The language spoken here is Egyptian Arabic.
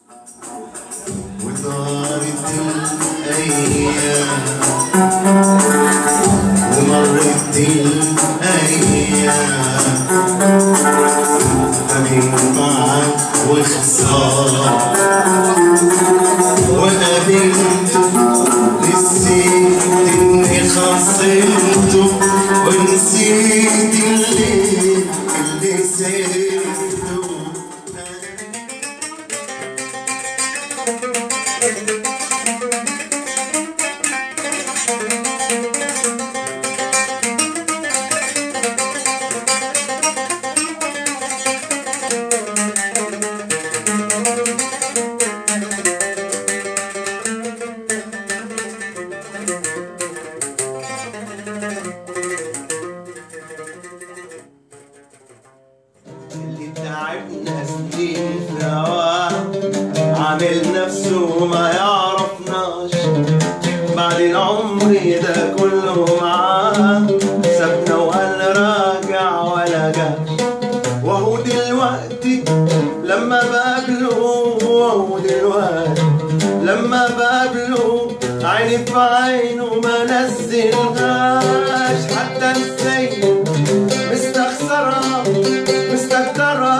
ودارت الأيام ومرت الأيام أمين معك وخسارة وقابلته نسيت إني خصمته ونسيت الليل اللي سيرته اللي تعبنا سنين في هواه عامل نفسه ما يعرفناش بعد العمر ده كله معاه سابنا وقال راجع ولا جاش وهو دلوقتي لما بقابله وهو دلوقتي لما بقابله عيني في عينه ما نزلهاش حتى السيد مستخسرة مستكترة